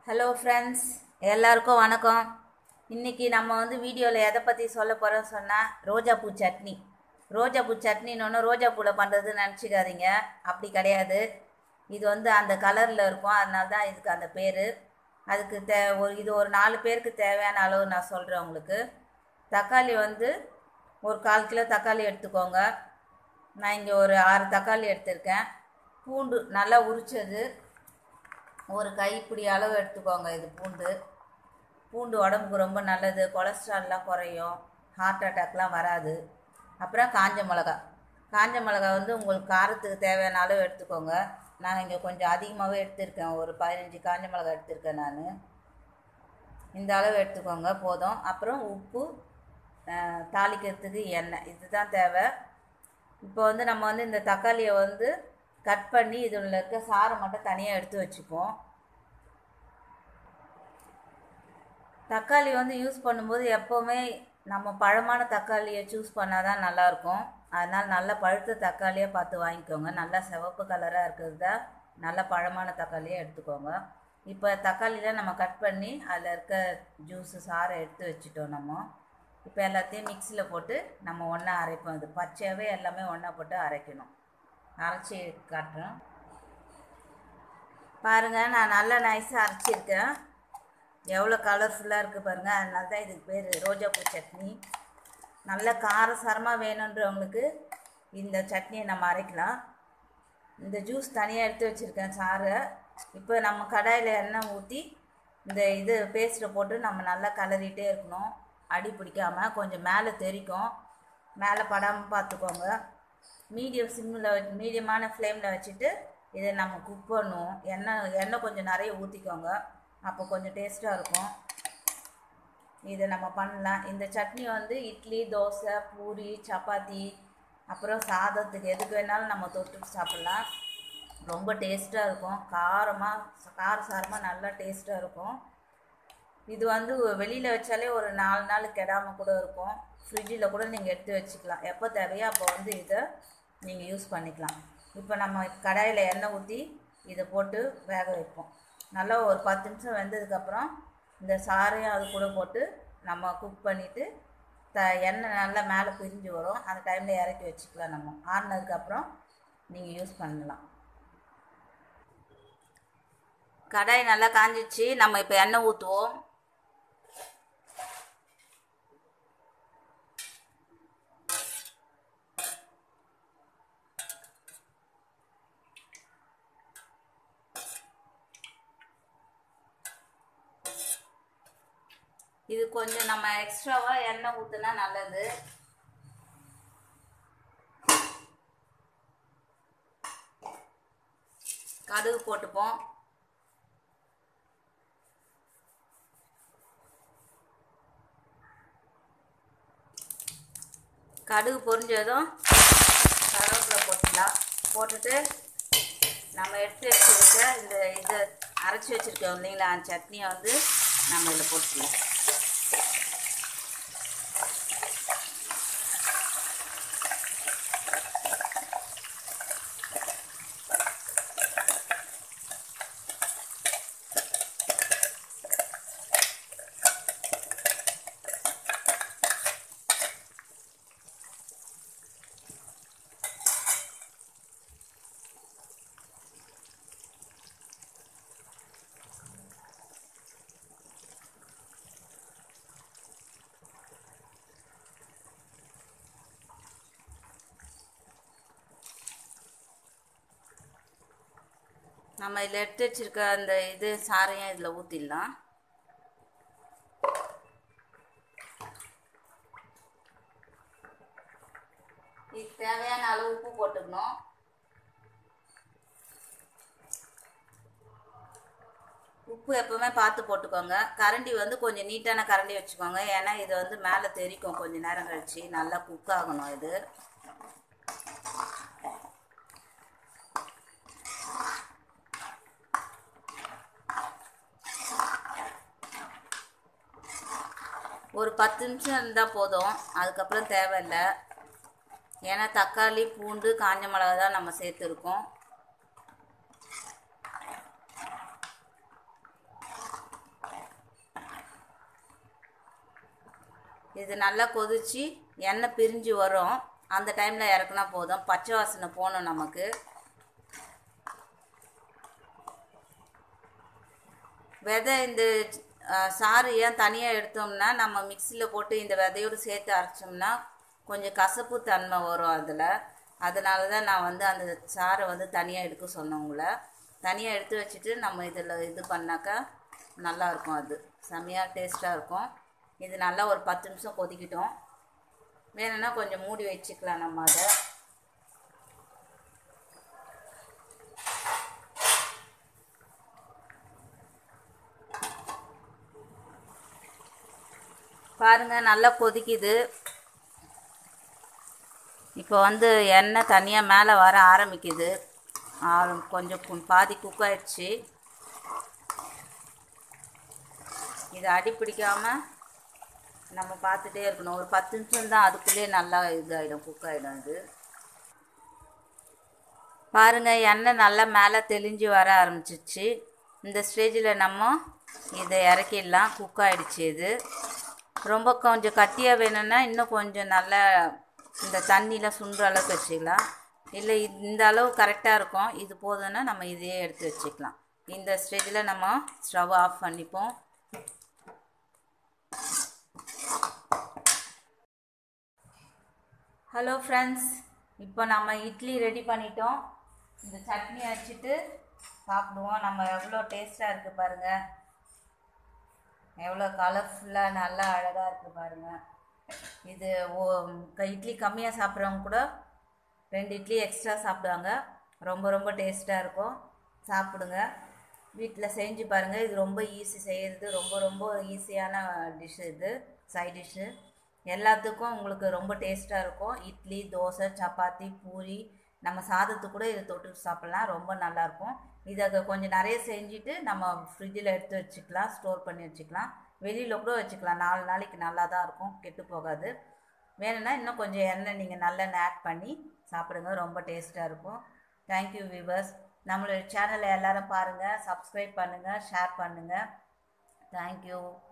hello friends எல்லாருக்கும் வணக்கம் இன்றைக்கி நம்ம வந்து வீடியோவில் எதை பற்றி சொல்ல போகிறோம் சொன்னால் ரோஜாப்பூ சட்னி ரோஜாப்பூ சட்னின்னு ரோஜாப்பூவில் பண்ணுறதுன்னு நினச்சிக்காதீங்க அப்படி கிடையாது இது வந்து அந்த கலரில் இருக்கும் அதனால தான் இதுக்கு அந்த பேர் அதுக்கு தே ஒரு இது ஒரு நாலு பேருக்கு தேவையான அளவு நான் சொல்கிறேன் உங்களுக்கு தக்காளி வந்து ஒரு கால் கிலோ தக்காளி எடுத்துக்கோங்க நான் இங்கே ஒரு ஆறு தக்காளி எடுத்திருக்கேன் பூண்டு நல்லா உரிச்சது ஒரு கைப்பிடி அளவு எடுத்துக்கோங்க இது பூண்டு பூண்டு உடம்புக்கு ரொம்ப நல்லது கொலஸ்ட்ரால்லாம் குறையும் ஹார்ட் அட்டாக்லாம் வராது அப்புறம் காஞ்ச மிளகா காஞ்ச மிளகா வந்து உங்களுக்கு காரத்துக்கு தேவையான அளவு எடுத்துக்கோங்க நான் இங்கே கொஞ்சம் அதிகமாகவே எடுத்திருக்கேன் ஒரு பதினஞ்சு காஞ்ச மிளகா எடுத்திருக்கேன் நான் இந்த அளவு எடுத்துக்கோங்க போதும் அப்புறம் உப்பு அஹ், தாளிக்கிறதுக்கு எண்ணெய் இதுதான் தேவை இப்போ வந்து நம்ம வந்து இந்த தக்காளியை வந்து கட் பண்ணி இதில் இருக்க சாறை மட்டும் தனியாக எடுத்து வச்சுப்போம் தக்காளி வந்து யூஸ் பண்ணும்போது எப்போவுமே நம்ம பழமான தக்காளியை சூஸ் பண்ணால் தான் நல்லாயிருக்கும் அதனால் நல்ல பழுத்த தக்காளியாக பார்த்து வாங்கிக்கோங்க நல்லா சிவப்பு கலராக இருக்கிறது தான் நல்ல பழமான தக்காளியை எடுத்துக்கோங்க இப்போ தக்காளியில் நம்ம கட் பண்ணி அதில் இருக்க ஜூஸு சாறை எடுத்து வச்சுட்டோம் நம்ம இப்போ எல்லாத்தையும் மிக்சியில் போட்டு நம்ம ஒன்றா அரைப்போம் இது பச்சையாகவே எல்லாமே ஒன்றா போட்டு அரைக்கணும் அரைச்சி காட்டுறேன் பாருங்கள் நான் நல்லா நைஸாக அரைச்சிருக்கேன் எவ்வளோ கலர்ஃபுல்லாக இருக்குது பாருங்கள் அதனால தான் இதுக்கு பேர் ரோஜாப்பூ சட்னி நல்ல காரசாரமாக வேணுன்றவங்களுக்கு இந்த சட்னியை நம்ம அரைக்கலாம் இந்த ஜூஸ் தனியாக எடுத்து வச்சுருக்கேன் சாறை இப்போ நம்ம கடாயில் எண்ணெய் ஊற்றி இந்த இது பேஸ்ட்டை போட்டு நம்ம நல்லா கலரிட்டே இருக்கணும் அடி பிடிக்காமல் கொஞ்சம் மேலே தெறிக்கும் மேலே படாமல் பார்த்துக்கோங்க மீடியம் சிம்மில் வச்சு மீடியமான ஃப்ளேமில் வச்சுட்டு இதை நம்ம குக் பண்ணுவோம் எண்ணெய் எண்ணெய் கொஞ்சம் நிறைய ஊற்றிக்கோங்க அப்போ கொஞ்சம் டேஸ்ட்டாக இருக்கும் இதை நம்ம பண்ணலாம் இந்த சட்னி வந்து இட்லி தோசை பூரி சப்பாத்தி அப்புறம் சாதத்துக்கு எதுக்கு வேணாலும் நம்ம தொட்டுட்டு சாப்பிட்லாம் ரொம்ப டேஸ்ட்டாக இருக்கும் காரமாக காரசாரமாக நல்லா டேஸ்ட்டாக இருக்கும் இது வந்து வெளியில் வச்சாலே ஒரு நாலு நாள் கெடாமல் கூட இருக்கும் ஃப்ரிட்ஜில் கூட நீங்கள் எடுத்து வச்சுக்கலாம் எப்போ தேவையோ அப்போ வந்து இதை நீங்கள் யூஸ் பண்ணிக்கலாம் இப்போ நம்ம கடாயில் எண்ணெய் ஊற்றி இதை போட்டு வேக வைப்போம் நல்லா ஒரு பத்து நிமிஷம் வெந்ததுக்கப்புறம் இந்த சாறையும் அது கூட போட்டு நம்ம குக் பண்ணிவிட்டு த எண்ணெய் நல்லா மேலே பிரிஞ்சு வரும் அந்த டைமில் இறக்கி வச்சுக்கலாம் நம்ம ஆறுனதுக்கப்புறம் நீங்கள் யூஸ் பண்ணலாம் கடாய் நல்லா காஞ்சிச்சு நம்ம இப்போ எண்ணெய் ஊற்றுவோம் இது கொஞ்சம் நம்ம எக்ஸ்ட்ராவாக எண்ணெய் ஊற்றுனா நல்லது கடுகு போட்டுப்போம் கடுகு பொரிஞ்சதும் கருவேப்பிலை போட்டுக்கலாம் போட்டுட்டு நம்ம எடுத்து வச்சுருக்க இந்த இதை அரைச்சி வச்சுருக்கோம் இல்லைங்களா அந்த சட்னியை வந்து நம்ம இதில் போட்டுக்கலாம் நம்ம இதில் எடுத்து வச்சிருக்க அந்த இது சாரையும் இதில் ஊற்றிடலாம் இதுக்கு தேவையான அளவு உப்பு போட்டுக்கணும் உப்பு எப்பவுமே பார்த்து போட்டுக்கோங்க கரண்டி வந்து கொஞ்சம் நீட்டான கரண்டி வச்சுக்கோங்க ஏன்னா இது வந்து மேலே தெரிக்கும் கொஞ்சம் நேரம் கழிச்சு நல்லா குக் ஆகணும் இது ஒரு பத்து நிமிஷம் இருந்தால் போதும் அதுக்கப்புறம் தேவையில்லை ஏன்னா தக்காளி பூண்டு காஞ்ச மிளகா தான் நம்ம சேர்த்துருக்கோம் இது நல்லா கொதிச்சு எண்ணெய் பிரிஞ்சு வரும் அந்த டைமில் இறக்குனா போதும் பச்சை வாசனை போகணும் நமக்கு விதை இந்த அஹ், சாறு ஏன் தனியாக எடுத்தோம்னா நம்ம மிக்சியில் போட்டு இந்த விதையோடு சேர்த்து அரைச்சோம்னா கொஞ்சம் கசப்பு தன்மை வரும் அதில் அதனால தான் நான் வந்து அந்த சாறை வந்து தனியாக எடுக்க சொன்னேன் உங்களை தனியாக எடுத்து வச்சுட்டு நம்ம இதில் இது பண்ணாக்கா நல்லாயிருக்கும் அது செம்மையாக டேஸ்ட்டாக இருக்கும் இது நல்லா ஒரு பத்து நிமிஷம் கொதிக்கட்டும் வேணும்னா கொஞ்சம் மூடி வச்சுக்கலாம் நம்ம அதை பாருங்க நல்லா கொதிக்குது இப்போ வந்து எண்ணெய் தனியாக மேலே வர ஆரம்பிக்குது ஆ- கொஞ்சம் கு- பாதி குக் ஆயிடுச்சு இது அடி பிடிக்காம நம்ம பார்த்துட்டே இருக்கணும் ஒரு பத்து நிமிஷம் தான் அதுக்குள்ளேயே நல்லா இதாகிடும் குக் ஆகிடும் இது பாருங்க எண்ணெய் நல்லா மேலே தெளிஞ்சு வர ஆரம்பிச்சிச்சு இந்த ஸ்டேஜில் நம்ம இதை இறக்கிடலாம் குக் ஆயிடுச்சு இது ரொம்ப கொஞ்சம் கட்டியாக வேணும்னா இன்னும் கொஞ்சம் நல்லா இந்த தண்ணியில் சுண்டுற அளவுக்கு வச்சுக்கலாம் இல்லை இது- இந்த அளவு கரெக்டாக இருக்கும் இது போதும்னா நம்ம இதையே எடுத்து வச்சுக்கலாம் இந்த ஸ்டேஜில் நம்ம ஸ்டவ் ஆஃப் பண்ணிப்போம் ஹலோ ஃப்ரெண்ட்ஸ் இப்போ நம்ம இட்லி ரெடி பண்ணிட்டோம் இந்த சட்னி அரைச்சிட்டு சாப்பிடுவோம் நம்ம எவ்வளோ டேஸ்ட்டாக இருக்குது பாருங்கள் எவ்வளோ கலர்ஃபுல்லாக நல்லா அழகாக இருக்குது பாருங்கள் இது ஓ க- இட்லி கம்மியாக சாப்பிட்றவங்க கூட ரெண்டு இட்லி எக்ஸ்ட்ரா சாப்பிடுவாங்க ரொம்ப ரொம்ப டேஸ்ட்டாக இருக்கும் சாப்பிடுங்க வீட்டில் செஞ்சு பாருங்கள் இது ரொம்ப ஈஸி செய்கிறது ரொம்ப ரொம்ப ஈஸியான டிஷ் இது சைட் டிஷ்ஷு எல்லாத்துக்கும் உங்களுக்கு ரொம்ப டேஸ்ட்டாக இருக்கும் இட்லி தோசை சப்பாத்தி பூரி நம்ம சாதத்துக்கு கூட இதை தொட்டு சாப்பிட்லாம் ரொம்ப நல்லாயிருக்கும் இதை கொஞ்சம் நிறைய செஞ்சுட்டு நம்ம ஃப்ரிட்ஜில் எடுத்து வச்சுக்கலாம் ஸ்டோர் பண்ணி வச்சுக்கலாம் வெளியில் கூட வச்சுக்கலாம் நாலு நாளைக்கு நல்லா தான் இருக்கும் கெட்டு போகாது வேணும்னா இன்னும் கொஞ்சம் எண்ணெய் நீங்கள் நல்லெண்ணெய் ஆட் பண்ணி சாப்பிடுங்க ரொம்ப டேஸ்ட்டாக இருக்கும் தேங்க்யூ வியூவர்ஸ் நம்மளோட சேனலை எல்லாரும் பாருங்கள் சப்ஸ்கிரைப் பண்ணுங்கள் ஷேர் பண்ணுங்கள் தேங்க்யூ